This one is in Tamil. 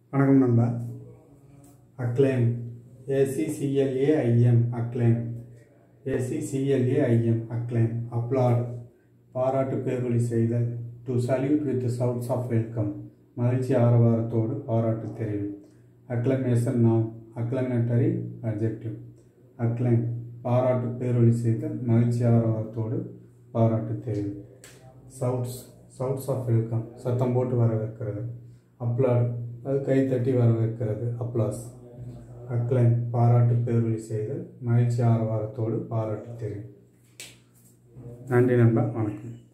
வணக்கம் நண்பா அக்ளைம் ஏசிசிஎல்ஏஐஎம் அக்ளைம் ஏசிசிஎல்ஏஐஎம் அக்ளைம் அப்ளாட் பாராட்டு பேரொழி செய்தல் to salute with சவுட்ஸ் of welcome மகிழ்ச்சி ஆரவாரத்தோடு பாராட்டு தெரிவு அக்ளமேஷன் நாம் அக்ளமேட்டரி அட்ஜெக்டிவ் அக்ளைம் பாராட்டு பேரொழி செய்தல் மகிழ்ச்சி ஆரவாரத்தோடு பாராட்டு தெரிவு சவுட்ஸ் சவுட்ஸ் ஆஃப் வெல்கம் சத்தம் போட்டு வரவேற்கிறது அப்ளாட் அது கைத்தட்டி வரவேற்கிறது அப்ளாஸ் அக்ளைம் பாராட்டு பேரொழி செய்தல் மகிழ்ச்சி ஆரவாரத்தோடு பாராட்டு தெரியும் நன்றி நண்பா வணக்கம்